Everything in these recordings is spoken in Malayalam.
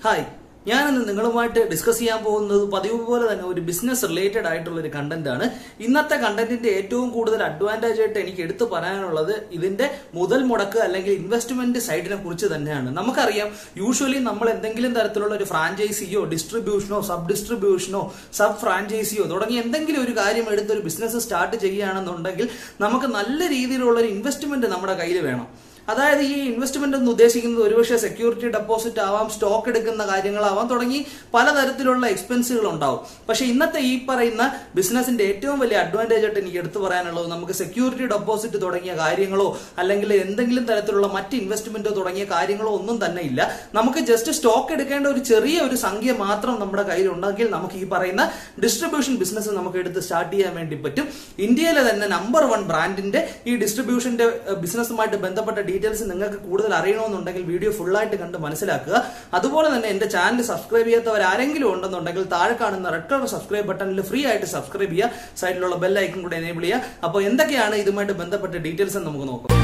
ഹായ് ഞാനിന്ന് നിങ്ങളുമായിട്ട് ഡിസ്കസ് ചെയ്യാൻ പോകുന്നത് പതിവ് പോലെ തന്നെ ഒരു ബിസിനസ് റിലേറ്റഡ് ആയിട്ടുള്ള ഒരു കണ്ടന്റ് ആണ് ഇന്നത്തെ കണ്ടന്റിന്റെ ഏറ്റവും കൂടുതൽ അഡ്വാൻറ്റേജ് ആയിട്ട് എനിക്ക് എടുത്തു പറയാനുള്ളത് ഇതിന്റെ മുതൽ മുടക്ക് അല്ലെങ്കിൽ ഇൻവെസ്റ്റ്മെന്റ് സൈഡിനെ കുറിച്ച് തന്നെയാണ് നമുക്കറിയാം യൂഷ്വലി നമ്മൾ എന്തെങ്കിലും തരത്തിലുള്ള ഒരു ഫ്രാഞ്ചൈസിയോ ഡിസ്ട്രിബ്യൂഷനോ സബ് ഡിസ്ട്രിബ്യൂഷനോ സബ് ഫ്രാഞ്ചൈസിയോ തുടങ്ങി എന്തെങ്കിലും ഒരു കാര്യം എടുത്ത് ഒരു ബിസിനസ് സ്റ്റാർട്ട് ചെയ്യുകയാണെന്നുണ്ടെങ്കിൽ നമുക്ക് നല്ല രീതിയിലുള്ള ഒരു ഇൻവെസ്റ്റ്മെന്റ് നമ്മുടെ കയ്യിൽ വേണം അതായത് ഈ ഇൻവെസ്റ്റ്മെന്റ് എന്ന് ഉദ്ദേശിക്കുന്നത് ഒരുപക്ഷെ സെക്യൂരിറ്റി ഡെപ്പോസിറ്റ് ആവാം സ്റ്റോക്ക് എടുക്കുന്ന കാര്യങ്ങളാവാം തുടങ്ങി പലതരത്തിലുള്ള എക്സ്പെൻസുകൾ ഉണ്ടാവും പക്ഷെ ഇന്നത്തെ ഈ പറയുന്ന ബിസിനസിന്റെ ഏറ്റവും വലിയ അഡ്വാൻറ്റേജ് ആയിട്ട് എനിക്ക് എടുത്തു പറയാനുള്ളത് നമുക്ക് സെക്യൂരിറ്റി ഡെപ്പോസിറ്റ് തുടങ്ങിയ കാര്യങ്ങളോ അല്ലെങ്കിൽ എന്തെങ്കിലും തരത്തിലുള്ള മറ്റ് ഇൻവെസ്റ്റ്മെന്റോ തുടങ്ങിയ കാര്യങ്ങളോ ഒന്നും തന്നെ ഇല്ല നമുക്ക് ജസ്റ്റ് സ്റ്റോക്ക് എടുക്കേണ്ട ഒരു ചെറിയ ഒരു സംഖ്യ മാത്രം നമ്മുടെ കയ്യിൽ ഉണ്ടെങ്കിൽ നമുക്ക് ഈ പറയുന്ന ഡിസ്ട്രിബ്യൂഷൻ ബിസിനസ് നമുക്ക് എടുത്ത് സ്റ്റാർട്ട് ചെയ്യാൻ വേണ്ടി പറ്റും ഇന്ത്യയിലെ തന്നെ നമ്പർ വൺ ബ്രാൻഡിന്റെ ഈ ഡിസ്ട്രിബ്യൂഷന്റെ ബിസിനസ്സുമായിട്ട് ബന്ധപ്പെട്ട ഡീറ്റെയിൽസ് നിങ്ങൾക്ക് കൂടുതൽ അറിയണമെന്നുണ്ടെങ്കിൽ വീഡിയോ ഫുൾ ആയിട്ട് കണ്ട് മനസ്സിലാക്കുക അതുപോലെ തന്നെ എന്റെ ചാനൽ സബ്സ്ക്രൈബ് ചെയ്യാത്തവർ ആരെങ്കിലും ഉണ്ടെന്നുണ്ടെങ്കിൽ താഴെ കാണുന്ന റെഡ് കളർ സബ്സ്ക്രൈബ് ബട്ടണിൽ ഫ്രീ ആയിട്ട് സബ്സ്ക്രൈബ് ചെയ്യുക സൈഡിലുള്ള ബെൽ ഐക്കൺ കൂടെ എനേബിൾ ചെയ്യുക അപ്പോൾ എന്തൊക്കെയാണ് ഇതുമായിട്ട് ബന്ധപ്പെട്ട ഡീറ്റെയിൽസ് എന്ന് നമുക്ക് നോക്കാം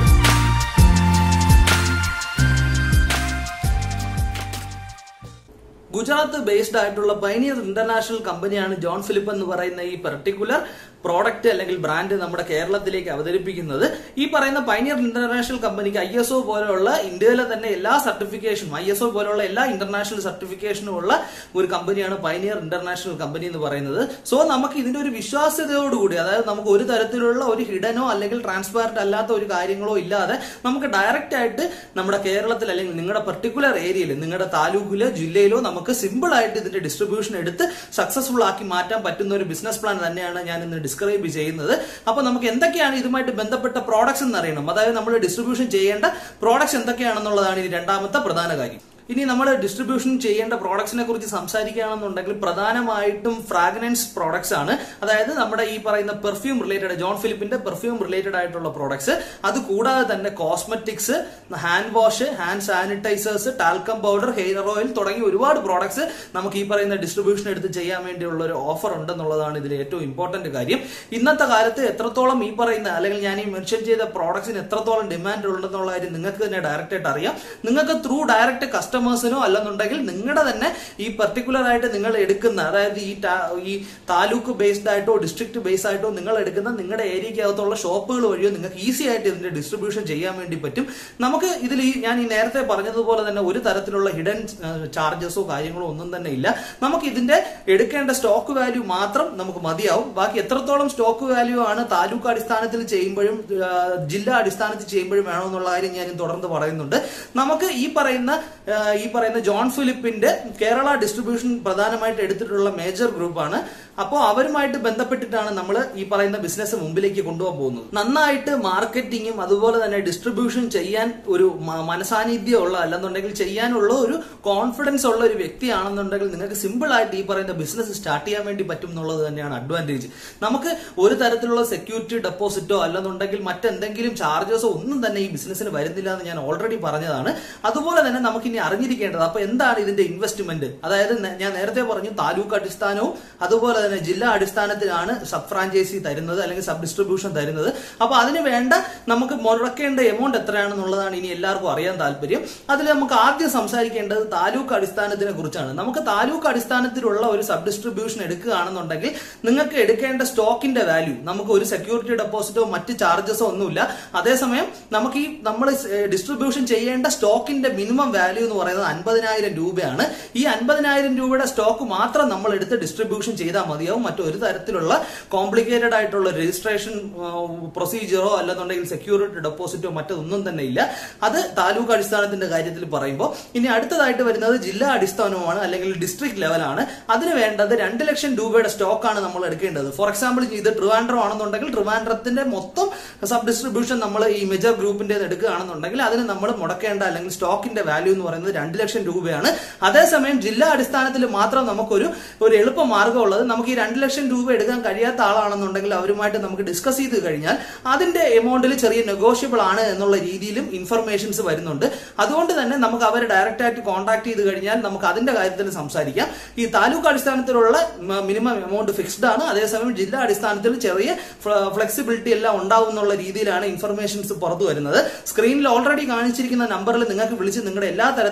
ഗുജറാത്ത് ബേസ്ഡ് ആയിട്ടുള്ള പൈനിയർ ഇന്റർനാഷണൽ കമ്പനിയാണ് ജോൺ ഫിലിപ്പ് എന്ന് പറയുന്ന ഈ പെർട്ടിക്കുലർ പ്രോഡക്റ്റ് അല്ലെങ്കിൽ ബ്രാൻഡ് നമ്മുടെ കേരളത്തിലേക്ക് അവതരിപ്പിക്കുന്നത് ഈ പറയുന്ന പൈനിയർ ഇന്റർനാഷണൽ കമ്പനിക്ക് ഐ എസ് ഒ പോലെയുള്ള ഇന്ത്യയിലെ തന്നെ എല്ലാ സർട്ടിഫിക്കേഷനും ഐ എസ് ഒ പോലെയുള്ള എല്ലാ ഇന്റർനാഷണൽ സർട്ടിഫിക്കേഷനും ഉള്ള ഒരു കമ്പനിയാണ് പൈനിയർ ഇന്റർനാഷണൽ കമ്പനി എന്ന് പറയുന്നത് സോ നമുക്ക് ഇതിന്റെ ഒരു വിശ്വാസ്യതയോടുകൂടി അതായത് നമുക്ക് ഒരു തരത്തിലുള്ള ഒരു ഹിഡനോ അല്ലെങ്കിൽ ട്രാൻസ്പാരന്റ് അല്ലാത്ത ഒരു കാര്യങ്ങളോ ഇല്ലാതെ നമുക്ക് ഡയറക്റ്റ് ആയിട്ട് നമ്മുടെ കേരളത്തിൽ അല്ലെങ്കിൽ നിങ്ങളുടെ പെർട്ടിക്കുലർ ഏരിയയിൽ നിങ്ങളുടെ താലൂക്കിലോ ജില്ലയിലോ നമുക്ക് സിമ്പിൾ ആയിട്ട് ഇതിന്റെ ഡിസ്ട്രിബ്യൂഷൻ എടുത്ത് സക്സസ്ഫുൾ ആക്കി മാറ്റാൻ പറ്റുന്ന ഒരു ബിസിനസ് പ്ലാൻ തന്നെയാണ് ഞാൻ ഇന്ന് ഡിസ്ക്രൈബ് ചെയ്യുന്നത് അപ്പൊ നമുക്ക് എന്തൊക്കെയാണ് ഇതുമായിട്ട് ബന്ധപ്പെട്ട പ്രോഡക്ട്സ് എന്ന് അറിയണം അതായത് നമ്മൾ ഡിസ്ട്രിബ്യൂഷൻ ചെയ്യേണ്ട പ്രോഡക്ട്സ് എന്തൊക്കെയാണെന്നുള്ളതാണ് ഇനി രണ്ടാമത്തെ പ്രധാന കാര്യം ഇനി നമ്മൾ ഡിസ്ട്രിബ്യൂഷൻ ചെയ്യേണ്ട പ്രോഡക്ട്സിനെ കുറിച്ച് സംസാരിക്കുകയാണെന്നുണ്ടെങ്കിൽ പ്രധാനമായിട്ടും ഫ്രാഗ്രൻസ് പ്രോഡക്ട്സ് ആണ് അതായത് നമ്മുടെ ഈ പറയുന്ന പെർഫ്യൂം റിലേറ്റഡ് ജോൺ ഫിലിപ്പിന്റെ പെർഫ്യൂം റിലേറ്റഡ് ആയിട്ടുള്ള പ്രോഡക്ട്സ് അത് കൂടാതെ തന്നെ cosmetics hand wash hand sanitisers talcum powder hair oil തുടങ്ങി ഒരുപാട് പ്രോഡക്ട്സ് നമുക്ക് ഈ പറയുന്ന ഡിസ്ട്രിബ്യൂഷൻ എടുത്ത് ചെയ്യാൻ വേണ്ടിയുള്ള ഒരു ഓഫർ ഉണ്ടെന്നുള്ളതാണ് ഇതിൽ ഏറ്റവും ഇമ്പോർട്ടന്റ് കാര്യം ഇന്നത്തെ കാലത്ത് എത്രത്തോളം ഈ പറയുന്ന അല്ലെങ്കിൽ ഞാൻ ഈ മെൻഷൻ ചെയ്ത പ്രോഡക്ട്സിന് എത്രത്തോളം ഡിമാൻഡ് ഉണ്ടെന്നുള്ള കാര്യം നിങ്ങൾക്ക് തന്നെ ഡയറക്റ്റ് ആയിട്ട് അറിയാം നിങ്ങൾക്ക് ത്രൂ ഡയറക്റ്റ് കസ്റ്റമേഴ്സിനോ അല്ലെന്നുണ്ടെങ്കിൽ നിങ്ങളുടെ തന്നെ ഈ പെർട്ടിക്കുലർ ആയിട്ട് നിങ്ങൾ എടുക്കുന്ന അതായത് ഈ ഈ താലൂക്ക് ബേസ്ഡ് ആയിട്ടോ ഡിസ്ട്രിക്ട് ബേസ് ആയിട്ടോ നിങ്ങൾ എടുക്കുന്ന നിങ്ങളുടെ ഏരിയക്കകത്തുള്ള ഷോപ്പുകൾ വഴിയോ നിങ്ങൾക്ക് ഈസി ആയിട്ട് ഇതിന്റെ ഡിസ്ട്രിബ്യൂഷൻ ചെയ്യാൻ വേണ്ടി പറ്റും നമുക്ക് ഇതിൽ ഈ ഞാൻ ഈ നേരത്തെ പറഞ്ഞതുപോലെ തന്നെ ഒരു തരത്തിലുള്ള ഹിഡൻ ചാർജസോ കാര്യങ്ങളോ ഒന്നും തന്നെ ഇല്ല നമുക്ക് ഇതിന്റെ എടുക്കേണ്ട സ്റ്റോക്ക് വാല്യൂ മാത്രം നമുക്ക് മതിയാവും ബാക്കി എത്രത്തോളം സ്റ്റോക്ക് വാല്യൂ ആണ് താലൂക്ക് അടിസ്ഥാനത്തിൽ ചെയ്യുമ്പോഴും ജില്ലാ അടിസ്ഥാനത്തിൽ ചെയ്യുമ്പോഴും വേണമെന്നുള്ള കാര്യം ഞാൻ തുടർന്ന് പറയുന്നുണ്ട് നമുക്ക് ഈ പറയുന്ന ഈ പറയുന്ന ജോൺ ഫിലിപ്പിന്റെ കേരള ഡിസ്ട്രിബ്യൂഷൻ പ്രധാനമായിട്ട് എടുത്തിട്ടുള്ള മേജർ ഗ്രൂപ്പാണ് അപ്പോൾ അവരുമായിട്ട് ബന്ധപ്പെട്ടിട്ടാണ് നമ്മൾ ഈ പറയുന്ന ബിസിനസ് മുമ്പിലേക്ക് കൊണ്ടുപോകാൻ പോകുന്നത് നന്നായിട്ട് മാർക്കറ്റിങ്ങും അതുപോലെ തന്നെ ഡിസ്ട്രിബ്യൂഷൻ ചെയ്യാൻ ഒരു മനസാന്നിധ്യം ഉള്ള അല്ലെന്നുണ്ടെങ്കിൽ ചെയ്യാനുള്ള ഒരു കോൺഫിഡൻസ് ഉള്ള ഒരു വ്യക്തിയാണെന്നുണ്ടെങ്കിൽ നിങ്ങൾക്ക് സിമ്പിൾ ആയിട്ട് ഈ പറയുന്ന ബിസിനസ് സ്റ്റാർട്ട് ചെയ്യാൻ വേണ്ടി പറ്റും എന്നുള്ളത് തന്നെയാണ് അഡ്വാൻറ്റേജ് നമുക്ക് ഒരു തരത്തിലുള്ള സെക്യൂരിറ്റി ഡെപ്പോസിറ്റോ അല്ലെന്നുണ്ടെങ്കിൽ മറ്റെന്തെങ്കിലും ചാർജസോ ഒന്നും തന്നെ ഈ ബിസിനസ്സിന് വരുന്നില്ല എന്ന് ഞാൻ ഓൾറെഡി പറഞ്ഞതാണ് അതുപോലെ തന്നെ നമുക്ക് ഇനി അറിഞ്ഞിരിക്കേണ്ടത് അപ്പൊ എന്താണ് ഇതിന്റെ ഇൻവെസ്റ്റ്മെന്റ് അതായത് ഞാൻ നേരത്തെ പറഞ്ഞു താലൂക്ക് അടിസ്ഥാനവും അതുപോലെ തന്നെ ജില്ലാ അടിസ്ഥാനത്തിലാണ് സബ് ഫ്രാഞ്ചൈസി തരുന്നത് അല്ലെങ്കിൽ സബ് ഡിസ്ട്രിബ്യൂഷൻ തരുന്നത് അപ്പൊ അതിന് വേണ്ട നമുക്ക് മുടക്കേണ്ട എമൗണ്ട് എത്രയാണെന്നുള്ളതാണ് ഇനി എല്ലാവർക്കും അറിയാൻ താല്പര്യം അതിൽ നമുക്ക് ആദ്യം സംസാരിക്കേണ്ടത് താലൂക്ക് അടിസ്ഥാനത്തിനെ കുറിച്ചാണ് നമുക്ക് താലൂക്ക് അടിസ്ഥാനത്തിലുള്ള ഒരു സബ് ഡിസ്ട്രിബ്യൂഷൻ എടുക്കുകയാണെന്നുണ്ടെങ്കിൽ നിങ്ങൾക്ക് എടുക്കേണ്ട സ്റ്റോക്കിന്റെ വാല്യൂ നമുക്ക് ഒരു സെക്യൂരിറ്റി ഡെപ്പോസിറ്റോ മറ്റ് ചാർജസോ ഒന്നുമില്ല അതേസമയം നമുക്ക് ഈ നമ്മൾ ഡിസ്ട്രിബ്യൂഷൻ ചെയ്യേണ്ട സ്റ്റോക്കിന്റെ മിനിമം വാല്യൂ എന്ന് പറയുന്നത് അൻപതിനായിരം രൂപയാണ് ഈ അൻപതിനായിരം രൂപയുടെ സ്റ്റോക്ക് മാത്രം നമ്മൾ എടുത്ത് ഡിസ്ട്രിബ്യൂഷൻ ചെയ്താൽ മതിയാവും മറ്റൊരു തരത്തിലുള്ള കോംപ്ലിക്കേറ്റഡ് ആയിട്ടുള്ള രജിസ്ട്രേഷൻ പ്രൊസീജിയറോ അല്ലെന്നുണ്ടെങ്കിൽ സെക്യൂരിറ്റി ഡെപ്പോസിറ്റോ മറ്റൊന്നും തന്നെ ഇല്ല അത് താലൂക്ക് അടിസ്ഥാനത്തിന്റെ കാര്യത്തിൽ പറയുമ്പോൾ ഇനി അടുത്തതായിട്ട് വരുന്നത് ജില്ലാ അടിസ്ഥാനവുമാണ് അല്ലെങ്കിൽ ഡിസ്ട്രിക്ട് ലെവലാണ് അതിന് വേണ്ടത് രണ്ട് ലക്ഷം രൂപയുടെ സ്റ്റോക്കാണ് നമ്മൾ എടുക്കേണ്ടത് ഫോർ എക്സാമ്പിൾ ഇത് ട്രിവാൻഡ്രം ആണെന്നുണ്ടെങ്കിൽ ട്രിവാൻഡ്രത്തിന്റെ മൊത്തം സബ് ഡിസ്ട്രിബ്യൂഷൻ നമ്മൾ ഈ മെജർ ഗ്രൂപ്പിന്റെ എടുക്കുകയാണെന്നുണ്ടെങ്കിൽ അതിന് നമ്മൾ മുടക്കേണ്ട അല്ലെങ്കിൽ സ്റ്റോക്കിന്റെ വാല്യൂ എന്ന് പറയുന്നത് രണ്ട് ലക്ഷം രൂപയാണ് അതേസമയം ജില്ലാ അടിസ്ഥാനത്തിൽ മാത്രം നമുക്കൊരു ഒരു എളുപ്പ മാർഗ്ഗം ഉള്ളത് നമുക്ക് ഈ രണ്ട് ലക്ഷം രൂപ എടുക്കാൻ കഴിയാത്ത ആളാണെന്നുണ്ടെങ്കിൽ അവരുമായിട്ട് നമുക്ക് ഡിസ്കസ് ചെയ്ത് കഴിഞ്ഞാൽ അതിന്റെ എമൗണ്ടിൽ ചെറിയ നെഗോഷ്യബിൾ ആണ് എന്നുള്ള രീതിയിലും ഇൻഫർമേഷൻസ് വരുന്നുണ്ട് അതുകൊണ്ട് തന്നെ നമുക്ക് അവരെ ഡയറക്റ്റ് ആയിട്ട് കോൺടാക്ട് ചെയ്ത് കഴിഞ്ഞാൽ നമുക്ക് അതിന്റെ കാര്യത്തിൽ സംസാരിക്കാം ഈ താലൂക്ക് അടിസ്ഥാനത്തിലുള്ള മിനിമം എമൗണ്ട് ഫിക്സ്ഡ് ആണ് അതേസമയം ജില്ലാ അടിസ്ഥാനത്തിൽ ചെറിയ ഫ്ലെക്സിബിലിറ്റി എല്ലാം ഉണ്ടാവും എന്നുള്ള രീതിയിലാണ് ഇൻഫർമേഷൻസ് പുറത്തു വരുന്നത് സ്ക്രീനിൽ ഓൾറെഡി കാണിച്ചിരിക്കുന്ന നമ്പറിൽ നിങ്ങൾക്ക് വിളിച്ച് നിങ്ങളുടെ എല്ലാ തരത്തിലുള്ള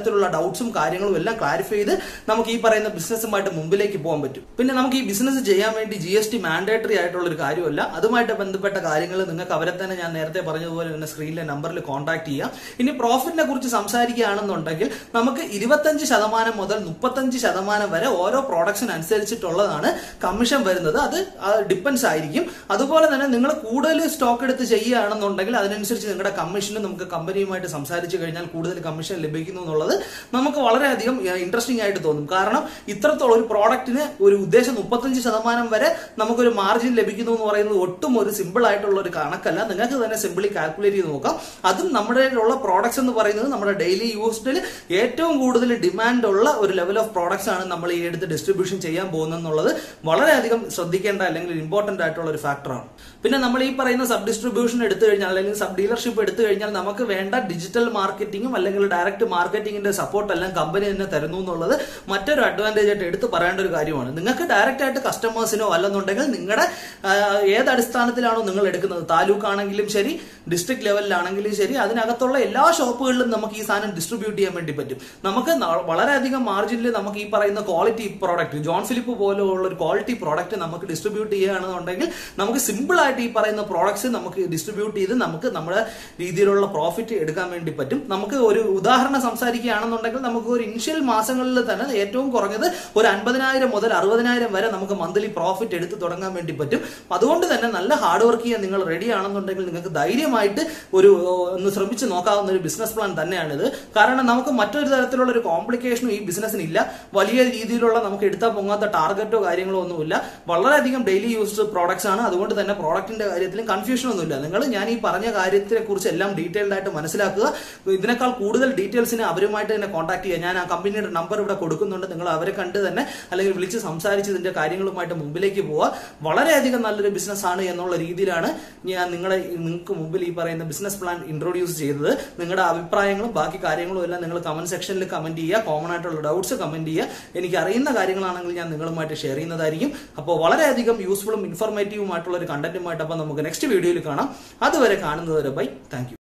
തരത്തിലുള്ള ഡൗട്ട്സും കാര്യങ്ങളും എല്ലാം ക്ലാരിഫൈ ചെയ്ത് നമുക്ക് ഈ പറയുന്ന ബിസിനസ്സുമായിട്ട് മുമ്പിലേക്ക് പോകാൻ പറ്റും പിന്നെ നമുക്ക് ഈ ബിസിനസ് ചെയ്യാൻ വേണ്ടി ജി എസ് ടി മാൻഡേറ്ററി ആയിട്ടുള്ള ഒരു കാര്യമല്ല അതുമായിട്ട് ബന്ധപ്പെട്ട കാര്യങ്ങൾ നിങ്ങൾക്ക് അവരെ തന്നെ ഞാൻ നേരത്തെ പറഞ്ഞതുപോലെ തന്നെ സ്ക്രീനിലെ നമ്പറിൽ കോൺടാക്ട് ചെയ്യാം ഇനി പ്രോഫിറ്റിനെ കുറിച്ച് സംസാരിക്കുകയാണെന്നുണ്ടെങ്കിൽ നമുക്ക് ഇരുപത്തഞ്ച് ശതമാനം മുതൽ മുപ്പത്തഞ്ച് ശതമാനം വരെ ഓരോ പ്രോഡക്ട്സിന് അനുസരിച്ചിട്ടുള്ളതാണ് കമ്മീഷൻ വരുന്നത് അത് ഡിപ്പെൻസ് ആയിരിക്കും അതുപോലെ തന്നെ നിങ്ങൾ കൂടുതൽ സ്റ്റോക്ക് എടുത്ത് ചെയ്യുകയാണെന്നുണ്ടെങ്കിൽ അതിനനുസരിച്ച് നിങ്ങളുടെ കമ്മീഷന് നമുക്ക് കമ്പനിയുമായിട്ട് സംസാരിച്ചു കഴിഞ്ഞാൽ കൂടുതൽ കമ്മീഷൻ ലഭിക്കുന്നു എന്നുള്ളത് നമുക്ക് വളരെയധികം ഇൻട്രസ്റ്റിംഗ് ആയിട്ട് തോന്നും കാരണം ഇത്രത്തോളം ഒരു പ്രോഡക്റ്റിന് ഒരു ഉദ്ദേശം മുപ്പത്തഞ്ച് ശതമാനം വരെ നമുക്കൊരു മാർജിൻ ലഭിക്കുന്നു എന്ന് പറയുന്നത് ഒട്ടും ഒരു സിമ്പിൾ ആയിട്ടുള്ള ഒരു കണക്കല്ല നിങ്ങൾക്ക് തന്നെ സിമ്പിളി കാൽക്കുലേറ്റ് ചെയ്ത് നോക്കാം അതും നമ്മുടെ ഉള്ള പ്രോഡക്ട്സ് എന്ന് പറയുന്നത് നമ്മുടെ ഡെയിലി യൂസ്ഡിൽ ഏറ്റവും കൂടുതൽ ഡിമാൻഡ് ഉള്ള ഒരു ലെവൽ ഓഫ് പ്രോഡക്ട്സ് ആണ് നമ്മൾ ഈ എടുത്ത് ഡിസ്ട്രിബ്യൂഷൻ ചെയ്യാൻ പോകുന്നത് വളരെയധികം ശ്രദ്ധിക്കേണ്ട അല്ലെങ്കിൽ ഇമ്പോർട്ടന്റ് ആയിട്ടുള്ള ഒരു ഫാക്ടറാണ് പിന്നെ നമ്മൾ ഈ പറയുന്ന സബ് ഡിസ്ട്രിബ്യൂഷൻ എടുത്തു കഴിഞ്ഞാൽ അല്ലെങ്കിൽ സബ് ഡീലർഷിപ്പ് എടുത്തു കഴിഞ്ഞാൽ നമുക്ക് വേണ്ട ഡിജിറ്റൽ മാർക്കറ്റിംഗും അല്ലെങ്കിൽ ഡയറക്റ്റ് മാർക്കറ്റിംഗിന്റെ സപ്പോർട്ട് എല്ലാം കമ്പനി തന്നെ തരുന്നു എന്നുള്ളത് മറ്റൊരു അഡ്വാൻറ്റേജ് ആയിട്ട് എടുത്ത് പറയേണ്ട ഒരു കാര്യമാണ് നിങ്ങൾക്ക് ഡയറക്റ്റ് ആയിട്ട് കസ്റ്റമേഴ്സിനോ അല്ലെന്നുണ്ടെങ്കിൽ നിങ്ങളുടെ ഏത് അടിസ്ഥാനത്തിലാണോ നിങ്ങൾ എടുക്കുന്നത് താലൂക്ക് ആണെങ്കിലും ശരി ഡിസ്ട്രിക്ട് ലെവലിലാണെങ്കിലും ശരി അതിനകത്തുള്ള എല്ലാ ഷോപ്പുകളിലും നമുക്ക് ഈ സാധനം ഡിസ്ട്രിബ്യൂട്ട് ചെയ്യാൻ വേണ്ടി പറ്റും നമുക്ക് ന- വളരെയധികം മാർജിനിൽ നമുക്ക് ഈ പറയുന്ന ക്വാളിറ്റി പ്രോഡക്റ്റ് ജോൺ ഫിലിപ്പ് പോലെയുള്ള ഒരു ക്വാളിറ്റി പ്രോഡക്റ്റ് നമുക്ക് ഡിസ്ട്രിബ്യൂട്ട് ചെയ്യുകയാണെന്നുണ്ടെങ്കിൽ നമുക്ക് സിമ്പിൾ ആയിട്ട് ഈ പറയുന്ന പ്രോഡക്ട്സ് നമുക്ക് ഡിസ്ട്രിബ്യൂട്ട് ചെയ്ത് നമുക്ക് നമ്മുടെ രീതിയിലുള്ള പ്രോഫിറ്റ് എടുക്കാൻ വേണ്ടി പറ്റും നമുക്ക് ഒരു ഉദാഹരണം സംസാരിക്കുകയാണെന്നുണ്ടെങ്കിൽ നമുക്ക് ഒരു ഇനിഷ്യൽ മാസങ്ങളിൽ തന്നെ ഏറ്റവും കുറഞ്ഞത് ഒരു അൻപതിനായിരം മുതൽ അറുപതിനായിരം വരെ നമുക്ക് മന്ത്ലി പ്രോഫിറ്റ് എടുത്ത് തുടങ്ങാൻ വേണ്ടി പറ്റും അതുകൊണ്ട് തന്നെ നല്ല ഹാർഡ് വർക്ക് ചെയ്യാൻ നിങ്ങൾ റെഡി ആണെന്നുണ്ടെങ്കിൽ നിങ്ങൾക്ക് ധൈര്യമായിട്ട് ഒരു ഒന്ന് ശ്രമിച്ച് നോക്കാവുന്ന ഒരു ബിസിനസ് പ്ലാൻ തന്നെയാണിത് കാരണം നമുക്ക് മറ്റൊരു തരത്തിലുള്ള ഒരു കോംപ്ലിക്കേഷനും ഈ ബിസിനസ്സിന് ഇല്ല വലിയ രീതിയിലുള്ള നമുക്ക് എടുത്താൽ പൊങ്ങാത്ത ടാർഗറ്റോ കാര്യങ്ങളോ ഒന്നുമില്ല വളരെയധികം ഡെയിലി യൂസ്ഡ് പ്രോഡക്ട്സ് ആണ് അതുകൊണ്ട് തന്നെ പ്രോഡക്റ്റിന്റെ കാര്യത്തിലും കൺഫ്യൂഷൻ ഒന്നുമില്ല നിങ്ങൾ ഞാൻ ഈ പറഞ്ഞ കാര്യത്തിനെ കുറിച്ച് എല്ലാം ഡീറ്റെയിൽഡ് ആയിട്ട് മനസ്സിലാക്കുക ഇതിനേക്കാൾ കൂടുതൽ ഡീറ്റെയിൽസിന് അവരുമായിട്ട് തന്നെ കോൺടാക്ട് ചെയ്യുക ഞാൻ ആ കമ്പനിയുടെ നമ്പർ ഇവിടെ കൊടുക്കുന്നുണ്ട് നിങ്ങൾ അവരെ കണ്ട് തന്നെ അല്ലെങ്കിൽ വിളിച്ച് സംസാരിച്ച് ഇതിന്റെ കാര്യങ്ങളുമായിട്ട് മുമ്പിലേക്ക് പോവുക വളരെയധികം നല്ലൊരു ബിസിനസ് ആണ് എന്നുള്ള രീതിയിലാണ് ഞാൻ നിങ്ങളെ നിങ്ങൾക്ക് മുമ്പിൽ ഈ പറയുന്ന ബിസിനസ് പ്ലാൻ ഇൻട്രൊഡ്യൂസ് ചെയ്തത് നിങ്ങളുടെ അഭിപ്രായങ്ങളും ബാക്കി കാര്യങ്ങളും എല്ലാം നിങ്ങൾ കമന്റ് സെക്ഷനിൽ കമന്റ് ചെയ്യുക കോമൺ ആയിട്ടുള്ള ഡൗട്ട്സ് കമന്റ് ചെയ്യുക എനിക്ക് അറിയുന്ന കാര്യങ്ങളാണെങ്കിൽ ഞാൻ നിങ്ങളുമായിട്ട് ഷെയർ ചെയ്യുന്നതായിരിക്കും അപ്പോൾ വളരെയധികം യൂസ്ഫുള്ളും ഇൻഫോർമേറ്റീവുമായിട്ടുള്ള ഒരു കണ്ടന്റുമായിട്ട് അപ്പോൾ നമുക്ക് നെക്സ്റ്റ് വീഡിയോയിൽ കാണാം അതുവരെ കാണുന്നതുവരെ ബൈ താങ്ക്